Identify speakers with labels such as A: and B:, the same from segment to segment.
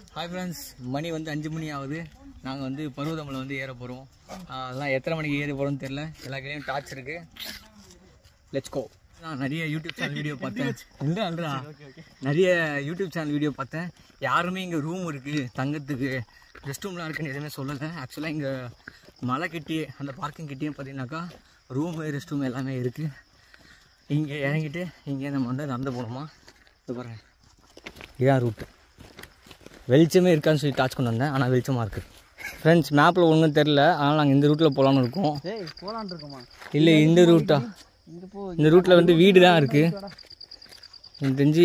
A: Hi friends மணி வந்து அஞ்சு மணி ஆகுது நாங்கள் வந்து பருவதமலை வந்து ஏற போகிறோம் அதெல்லாம் எத்தனை மணிக்கு ஏற போகிறோம்னு தெரில எல்லா கையிலையும் டார்ச் இருக்கு லெட்ஸ் கோ நான் நிறைய யூடியூப் சேனல் வீடியோ பார்த்தேன் இல்லை இல்லைடா நிறைய யூடியூப் சேனல் வீடியோ பார்த்தேன் யாருமே இங்கே ரூம் இருக்குது தங்கத்துக்கு ரெஸ்ட் ரூம்லாம் இருக்குன்னு எதுவுமே சொல்லலை ஆக்சுவலாக இங்கே மலை கிட்டே அந்த பார்க்கிங் கிட்டேயும் பார்த்தீங்கன்னாக்கா ரூமு ரெஸ்ட் ரூம் எல்லாமே இருக்குது இங்கே இறங்கிட்டு இங்கே நம்ம வந்து நடந்து போகணுமா இது பாருங்க இதான் ரூட்டு வெளிச்சமே இருக்கான்னு சொல்லி டாச் கொண்டு வந்தேன் ஆனால் வெளிச்சமாக இருக்குது ஃப்ரெண்ட்ஸ் மேப்பில் ஒன்றும் தெரில ஆனால் நாங்கள் இந்த ரூட்டில் போகலான்னு இருக்கோம்
B: ஏய் போலான் இருக்குமா
A: இல்லை இந்த ரூட்டா
B: இங்க போ
A: இந்த ரூட்டில் வந்து வீடு தான் இருக்குது எனக்கு தெரிஞ்சு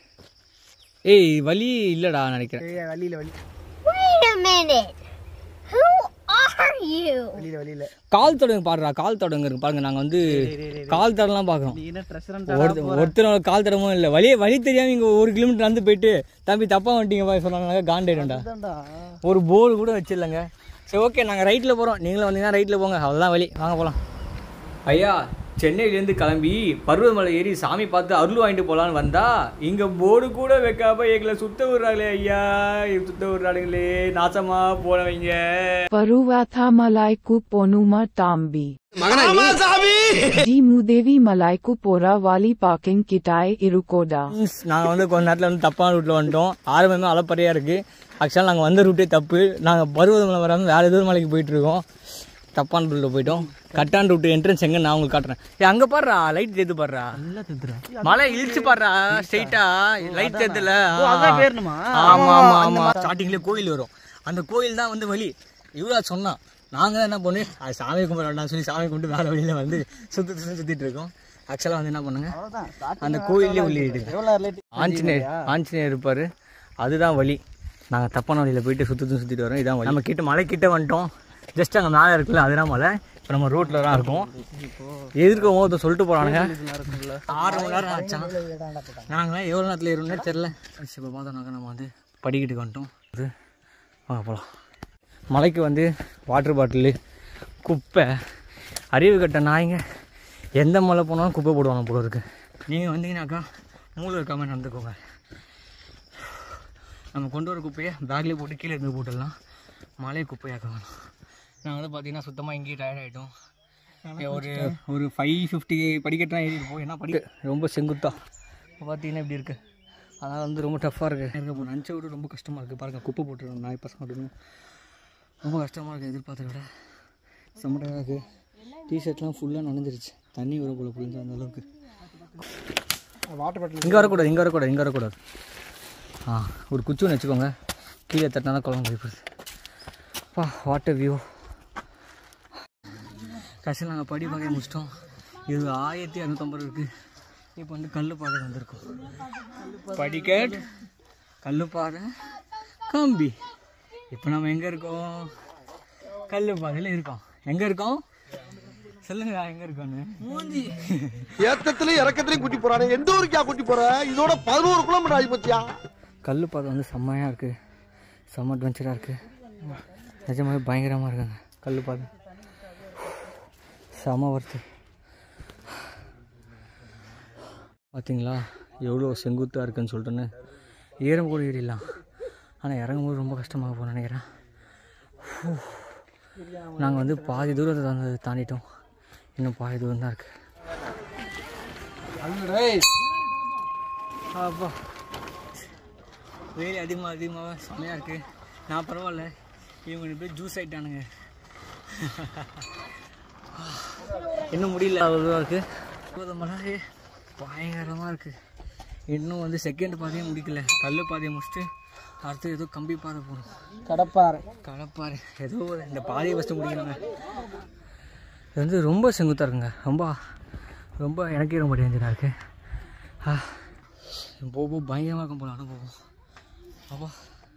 A: ஏய் வழி இல்லைடா நினைக்கிறேன்
B: ஏய் வழியில வழி
C: Wait a minute. Who are you?
B: வழியில வழியில
A: கால் தொடங்க பாடுறா கால் தொடங்க இருக்கு பாருங்க நாங்கள் வந்து கால் தடம்லாம் பார்க்குறோம்
B: நீ என்ன ட்ரெஷரன்
A: ஒரு ஒருத்தரோட கால் தடமும் இல்லை வழியே வழி தெரியாமல் இங்கே ஒரு கிலோமீட்டர் நடந்து போயிட்டு தம்பி தப்பாக வந்துட்டீங்க பாய் சொன்னாங்க காண்டேடா
B: தான்டா
A: ஒரு போர்டு கூட வச்சிடலங்க சரி ஓகே நாங்கள் ரைட்டில் போகிறோம் நீங்களும் வந்தீங்கன்னா ரைட்டில் போங்க அவ்வளோதான் வழி வாங்க போகலாம் ஐயா சென்னையிலேருந்து கிளம்பி பருவமலை ஏறி சாமி பார்த்து அருள் வாங்கிட்டு போகலான்னு வந்தா இங்கே போர்டு கூட வைக்காம எங்களை சுத்த விடுறாங்களே ஐயா சுத்த விடுறாளுங்களே நாசமா போனவங்க
D: Paruvatha Malaiku Ponuma Tambi. Di Mudevi Malaiku Pora Wali Parking Kitai Irukoda.
A: நாங்கள் வந்து கொஞ்ச நேரத்தில் வந்து தப்பான ரூட்டில் வந்துட்டோம் ஆரம்பமே அலப்பறையாக இருக்குது ஆக்சுவலாக நாங்கள் வந்த ரூட்டே தப்பு நாங்கள் பருவதமலை வராமல் வேறு ஏதோ ஒரு மலைக்கு போயிட்டுருக்கோம் தப்பான ரூட்டில் போயிட்டோம் கட்டான ரூட்டு என்ட்ரன்ஸ் எங்கே நான் உங்களுக்கு காட்டுறேன் ஏ அங்கே பாடுறா லைட் தேத்து பாடுறா மலை இழிச்சு பாடுறா ஸ்ட்ரைட்டா லைட் தேத்துல
B: அதான் பேரணுமா
A: ஆமா ஆமா ஆமா ஸ்டார்டிங்ல கோயில் வரும் அந்த கோயில் தான் வந்து வழி யுவராஜ் சொன்னான் நாங்க என்ன பண்ணு அது சாமி கும்பிட வேண்டாம்னு சொல்லி சாமி கும்பிட்டு வேற வழியில வந்து சுத்தி சுத்தி சுத்திட்டு இருக்கோம் ஆக்சுவலா வந்து என்ன பண்ணுங்க
B: அவ்வளவுதான்
A: அந்த கோயிலே உள்ளிட்டு
B: எவ்வளோ ரிலேட்டிவ்
A: ஆஞ்சநேயர் ஆஞ்சநேயர் இருப்பாரு அதுதான் வழி நாங்க தப்பான வழியில போயிட்டு சுத்தி சுத்தி சுத்திட்டு வரோம் இதான் வழி நம்ம கிட்ட மலை கிட்ட வந்துட்டோம் ஜஸ்ட் அங்க மேலே இருக்குல்ல அதுதான் மலை இப்போ நம்ம ரோட்ல தான் இருக்கோம் எதிர்க்க ஒருத்தர் சொல்லிட்டு போறானுங்க ஆறு மணி நேரம் ஆச்சான் நாங்களாம் எவ்வளோ நேரத்தில் ஏறணும்னே தெரில இப்போ பார்த்தோம்னாக்கா நம்ம வந்து படிக்கிட்டு வந்துட்டோம் இது வாங்க போகலாம் மலைக்கு வந்து வாட்டர் பாட்டிலு குப்பை அறிவு கட்ட நாய்ங்க எந்த மலை போனாலும் குப்பை போடுவாங்க போல இருக்கு நீங்கள் வந்தீங்கன்னாக்கா மூளை இருக்காமல் நடந்துக்கோங்க நம்ம கொண்டு வர குப்பையை பேக்லேயே போட்டு கீழே இருந்து போட்டுடலாம் மலையை குப்பையாக்க வேணாம் நான் வந்து பார்த்தீங்கன்னா சுத்தமாக இங்கேயே டயர்ட் ஆகிட்டோம் ஒரு ஒரு ஃபைவ் ஃபிஃப்டி படிக்கட்டுலாம் ஏறி இருப்போம் ஏன்னா படிக்க ரொம்ப செங்குத்தா இப்போ பார்த்தீங்கன்னா இப்படி இருக்குது அதனால் வந்து ரொம்ப டஃப்பாக இருக்குது எனக்கு இப்போ நினச்ச விட ரொம்ப கஷ்டமாக இருக்குது பாருங்கள் குப்பை போட்டுருவோம் நாய் பசங்க அப்படின்னு ரொம்ப கஷ்டமாக இருக்குது எதிர்பார்த்தத விட செம்மட்டாக இருக்குது டிஷர்ட்லாம் ஃபுல்லாக நனைஞ்சிருச்சு தண்ணி வர போல புரிஞ்சு அந்த அளவுக்கு
B: வாட்டர் பாட்டில்
A: இங்கே வரக்கூடாது இங்கே வரக்கூடாது இங்கே வரக்கூடாது ஆ ஒரு குச்சி ஒன்று வச்சுக்கோங்க கீழே தட்டினா தான் குழம்பு போய்ப்படுது வா வாட்டர் வியூ கடைசியில் நாங்கள் படி பாக்கை முடிச்சிட்டோம் இது ஆயிரத்தி இரநூத்தம்பது இருக்குது இப்போ வந்து கல்லுப்பாதை வந்திருக்கோம் படிக்கட் கல்லுப்பாதை கம்பி இப்போ நம்ம எங்கே இருக்கோம் கல்லுப்பாதையில் இருக்கோம் எங்கே இருக்கோம் சொல்லுங்க எங்கே இருக்கோன்னு
E: ஏத்தத்திலயும் இறக்கத்திலயும் கூட்டி போறானே எந்த ஊருக்கா கூட்டி போற இதோட பதினோரு கிலோமீட்டர் ஆகி போச்சியா
A: கல்லுப்பாதை வந்து செம்மையாக இருக்குது செம்ம அட்வென்ச்சராக இருக்குது நிஜமாவே பயங்கரமாக இருக்குங்க கல்லுப்பாதை செம ஒர்த்து பார்த்தீங்களா எவ்வளோ செங்குத்தாக இருக்குன்னு சொல்லிட்டுன்னு ஏறம் கூட ஏறிடலாம் ஆனால் இறங்கும்போது ரொம்ப கஷ்டமாக போகும் நினைக்கிறேன் நாங்கள் வந்து பாதி தூரத்தை தாங்க தாண்டிட்டோம் இன்னும் பாதி தூரம் தான் இருக்குது அப்பா வெயில் அதிகமாக அதிகமாக செம்மையாக இருக்குது நான் பரவாயில்ல இவங்க ரெண்டு பேர் ஜூஸ் ஆகிட்டானுங்க இன்னும் முடியல அவ்வளோவா இருக்குது மழை பயங்கரமாக இருக்குது இன்னும் வந்து செகண்ட் பாதையும் முடிக்கல கல் பாதையை முடிச்சுட்டு அடுத்து ஏதோ கம்பி பாதை போகணும்
B: கடப்பாறை
A: கலப்பாரு ஏதோ ஒரு இந்த பாதையை ஃபஸ்ட்டு முடிக்கணுங்க இது வந்து ரொம்ப செங்குத்தாக இருக்குங்க ரொம்ப ரொம்ப எனக்கே ரொம்ப டேஞ்சராக இருக்கு ஆ போக போக பயங்கரமாக இருக்கும் போல அனுபவம் அப்பா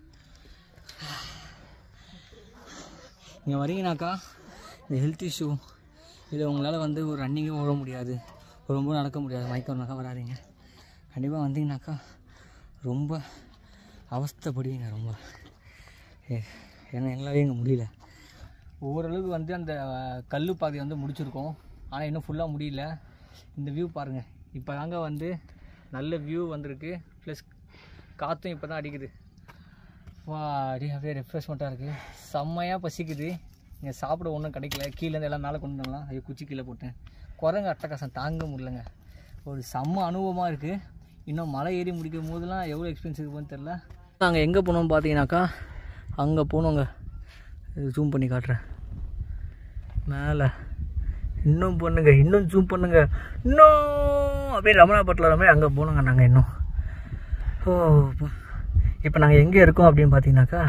A: இங்கே வரீங்கனாக்கா இந்த ஹெல்த் இஷ்யூ இல்லை உங்களால் வந்து ஒரு ரன்னிங்கே ஓட முடியாது ரொம்ப நடக்க முடியாது மயக்கம்னாக்கா வராதீங்க கண்டிப்பாக வந்தீங்கனாக்கா ரொம்ப அவஸ்தைப்படுவீங்க ரொம்ப ஏ ஏன்னா எங்களாலே இங்கே முடியல ஓரளவுக்கு வந்து அந்த கல் பாதை வந்து முடிச்சிருக்கோம் ஆனால் இன்னும் ஃபுல்லாக முடியல இந்த வியூ பாருங்கள் இப்போ தாங்க வந்து நல்ல வியூ வந்திருக்கு ப்ளஸ் காற்றும் இப்போ தான் அடிக்குது வா அப்படியே அப்படியே ரெஃப்ரெஷ்மெண்ட்டாக இருக்குது செம்மையாக பசிக்குது இங்கே சாப்பிட ஒன்றும் கிடைக்கல கீழேருந்து எல்லாம் மேலே கொண்டு வரலாம் ஐயோ குச்சி கீழே போட்டேன் குரங்கு அட்டகாசம் தாங்க முடியலங்க ஒரு செம்ம அனுபவமாக இருக்குது இன்னும் மலை ஏறி முடிக்கும் போதெல்லாம் எவ்வளோ எக்ஸ்பென்ஸ் இருக்குன்னு தெரில நாங்கள் எங்கே போனோம் பார்த்தீங்கன்னாக்கா அங்கே போனோங்க இது ஜூம் பண்ணி காட்டுறேன் மேலே இன்னும் பண்ணுங்க இன்னும் ஜூம் பண்ணுங்க இன்னும் அப்படியே ரமணா பட்டில் மாதிரி அங்கே போனோங்க நாங்கள் இன்னும் ஓ இப்போ நாங்கள் எங்கே இருக்கோம் அப்படின்னு பார்த்தீங்கன்னாக்கா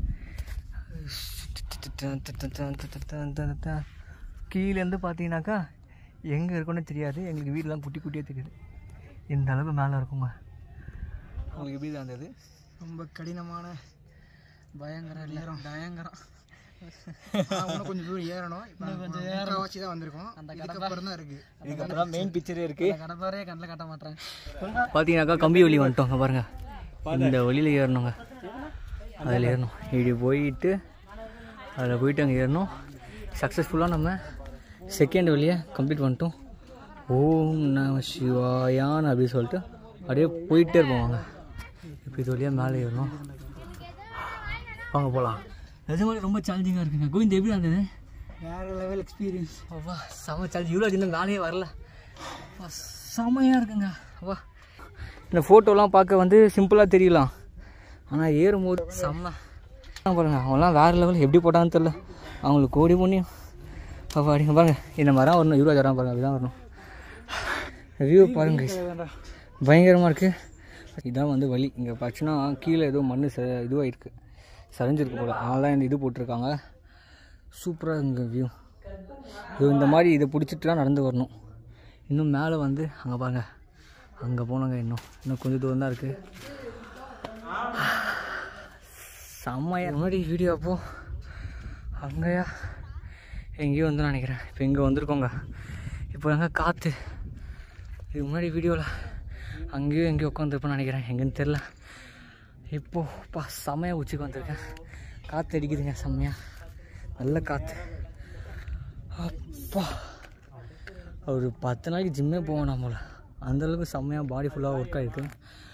A: கீழேருந்து பார்த்தீங்கன்னாக்கா எங்கே இருக்கோன்னு தெரியாது எங்களுக்கு வீடெலாம் குட்டி குட்டியாக தெரியுது இந்த அளவுக்கு மேலே இருக்குங்க உங்களுக்கு எப்படி தான் இருந்தது
B: ரொம்ப கடினமான பயங்கர நேரம் பயங்கரம் இன்னும் கொஞ்சம் தூரம் ஏறணும் இப்போ கொஞ்சம் ஏறவாச்சு தான் வந்திருக்கோம் அந்த கடப்பாரம் தான் இருக்கு
A: இதுக்கப்புறம் மெயின் பிக்சரே இருக்குது
B: கடப்பாரே கண்ணில் காட்ட மாட்டேன்
A: பார்த்தீங்கன்னாக்கா கம்பி வழி வந்துட்டோங்க பாருங்க இந்த வழியில் ஏறணுங்க அதில் ஏறணும் இப்படி போயிட்டு அதில் போயிட்டு அங்கே ஏறணும் சக்ஸஸ்ஃபுல்லாக நம்ம செகண்ட் வழியை கம்ப்ளீட் பண்ணிட்டோம் ஓம் நம சிவாயான்னு அப்படின்னு சொல்லிட்டு அப்படியே போயிட்டே இருப்போம் வாங்க இப்போ இது வழியாக மேலே ஏறணும் வாங்க போகலாம் நிஜமாலே ரொம்ப சேலஞ்சிங்காக இருக்குங்க கோவிந்த் எப்படி இருந்தது
B: வேற லெவல் எக்ஸ்பீரியன்ஸ்
A: அப்பா செம சேலஞ்ச் இவ்வளோ இன்னும் மேலேயே வரல அப்பா, செமையாக இருக்குங்க அப்பா இந்த ஃபோட்டோலாம் பார்க்க வந்து சிம்பிளாக தெரியலாம் ஆனால் ஏறும்போது செம்ம ஆ, பாருங்க அவங்களாம் வேறு லெவல் எப்படி போட்டான்னு தெரில அவங்களுக்கு கோடி புண்ணியம் அப்பா அடிங்க பாருங்க இந்த மரம் வரணும் யூரோ வரான் பாருங்க அப்படிதான் வரணும் வியூ பாருங்க பயங்கரமாக இருக்குது இதான் வந்து வழி இங்கே பார்த்தீங்கன்னா கீழே ஏதோ மண் ச இதுவாக இருக்குது சரிஞ்சிருக்கு போல அதனால தான் இந்த இது போட்டிருக்காங்க சூப்பராக இங்கே வியூ இது இந்த மாதிரி இதை பிடிச்சிட்டு தான் நடந்து வரணும் இன்னும் மேலே வந்து அங்கே பாருங்க அங்கே போனோங்க இன்னும் இன்னும் கொஞ்சம் தூரம் தான் இருக்குது செம்மையா முன்னாடி வீடியோ அப்போ அங்கேயா எங்கேயோ வந்து நினைக்கிறேன் இப்போ இங்கே வந்திருக்கோங்க இப்போ எங்கே காற்று இதுக்கு முன்னாடி வீடியோவில் அங்கேயோ எங்கேயோ உட்காந்துருப்பேன்னு நினைக்கிறேன் எங்கேன்னு தெரில இப்போது பா செம்மையாக உச்சிக்கு வந்திருக்கேன் காற்று அடிக்குதுங்க செம்மையாக நல்ல காற்று அப்பா ஒரு பத்து நாளைக்கு ஜிம்மே போவோம் நம்மள அந்தளவுக்கு செம்மையாக பாடி ஃபுல்லாக ஒர்க் ஆகிருக்கு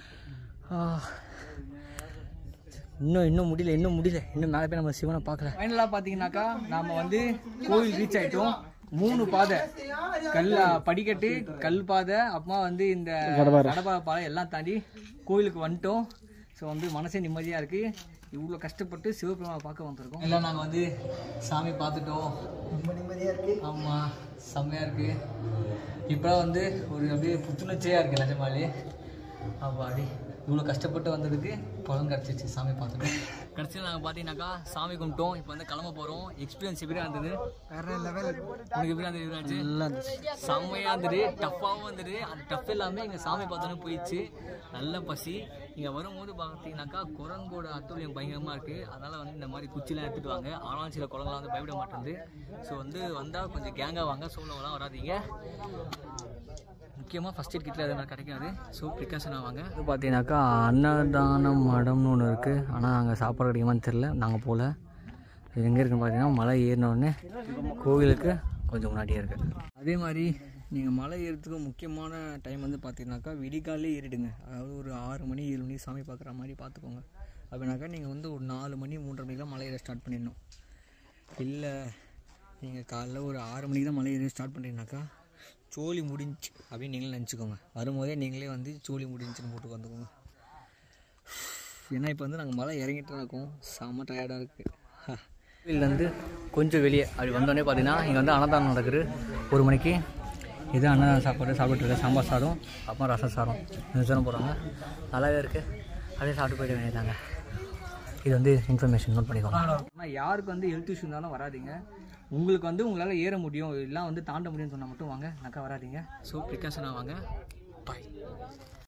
A: இன்னும் இன்னும் முடியல இன்னும் முடியல இன்னும் மேலே போய் நம்ம சிவனை பார்க்கல ஃபைனலாக பார்த்தீங்கன்னாக்கா நாம் வந்து கோவில் ரீச் ஆகிட்டோம் மூணு பாதை கல் படிக்கட்டு கல் பாதை அப்புறமா வந்து இந்த கடப்பாறை பாதை எல்லாம் தாண்டி கோவிலுக்கு வந்துட்டோம் ஸோ வந்து மனசே நிம்மதியாக இருக்குது இவ்வளோ கஷ்டப்பட்டு சிவபெருமானை பார்க்க வந்திருக்கோம் எல்லாம் நாங்கள் வந்து சாமி பார்த்துட்டோம்
B: ரொம்ப நிம்மதியாக இருக்கு
A: ஆமாம் செம்மையாக இருக்குது இப்போ வந்து ஒரு அப்படியே புத்துணர்ச்சியாக இருக்குது நிஜமாலே அப்போ அப்படி இவ்வளோ கஷ்டப்பட்டு வந்ததுக்கு பலன் கிடச்சிச்சு சாமி பார்த்துட்டு கடைசியில் நாங்கள் பார்த்தீங்கன்னாக்கா சாமி கும்பிட்டோம் இப்போ வந்து கிளம்ப போகிறோம் எக்ஸ்பீரியன்ஸ் எப்படி இருந்தது
B: வேற லெவல்
A: உனக்கு எப்படி இருந்தது யுவராஜ்
B: நல்லா இருந்துச்சு
A: செம்மையாக இருந்தது டஃப்பாகவும் இருந்தது அந்த டஃப் எல்லாமே எங்கள் சாமி பார்த்தோன்னே போயிடுச்சு நல்ல பசி இங்கே வரும்போது பார்த்தீங்கன்னாக்கா குரங்கோட அத்துழியம் பயங்கரமாக இருக்குது அதனால் வந்து இந்த மாதிரி குச்சிலாம் எடுத்துகிட்டு வாங்க ஆனாலும் சில குரங்கெல்லாம் வந்து பயப்பட மாட்டேங்குது ஸோ வந்து வந்தால் கொஞ்சம் கேங்காக வாங்க சோலோவெல்லாம் வராதீங்க முக்கியமாக ஃபஸ்ட் எய்ட் கிட்டில் அதே மாதிரி கிடைக்காது ஸோ ப்ரிகாஷனாக வாங்க இது பார்த்தீங்கன்னாக்கா அன்னதானம் மடம்னு ஒன்று இருக்குது ஆனால் அங்கே சாப்பாடு கிடைக்குமான்னு தெரில நாங்கள் போகல இது எங்கே இருக்குன்னு பார்த்தீங்கன்னா மலை ஏறின உடனே கோவிலுக்கு கொஞ்சம் முன்னாடியே இருக்குது அதே மாதிரி நீங்கள் மலை ஏறுறதுக்கு முக்கியமான டைம் வந்து பார்த்தீங்கன்னாக்கா விடிகாலே ஏறிடுங்க அதாவது ஒரு ஆறு மணி ஏழு மணி சாமி பார்க்குற மாதிரி பார்த்துக்கோங்க அப்படின்னாக்கா நீங்கள் வந்து ஒரு நாலு மணி மூன்றரை மணிக்கெலாம் மலை ஏற ஸ்டார்ட் பண்ணிடணும் இல்லை நீங்கள் காலைல ஒரு ஆறு மணிக்கு தான் மலை ஏறி ஸ்டார்ட் பண்ணுறீங்கனாக்கா சோலி முடிஞ்சு அப்படின்னு நீங்களே நினச்சிக்கோங்க வரும்போதே நீங்களே வந்து சோலி முடிஞ்சுன்னு போட்டு வந்துக்கோங்க ஏன்னா இப்போ வந்து நாங்கள் மலை இறங்கிட்டு தான் இருக்கோம் செம்ம டயர்டாக இருக்குது கோவிலேருந்து கொஞ்சம் வெளியே அப்படி வந்தோடனே பார்த்தீங்கன்னா இங்கே வந்து அன்னதானம் நடக்குது ஒரு மணிக்கு இது அன்னதானம் சாப்பாடு சாப்பிட்டு இருக்க சாம்பார் சாதம் அப்புறம் ரசம் சாதம் இந்த சாதம் போடுறாங்க நல்லாவே இருக்குது அப்படியே சாப்பிட்டு போயிட வேண்டியதாங்க இது வந்து இன்ஃபர்மேஷன் நோட் பண்ணிக்கோங்க ஆனால் யாருக்கு வந்து ஹெல்த் இஷ்யூ இருந்தாலும் வராதீங்க உங்களுக்கு வந்து உங்களால் ஏற முடியும் எல்லாம் வந்து தாண்ட முடியும்னு சொன்னால் மட்டும் வாங்க நக்கா வராதீங்க ஸோ ப்ரிகாஷனாக வாங்க பாய்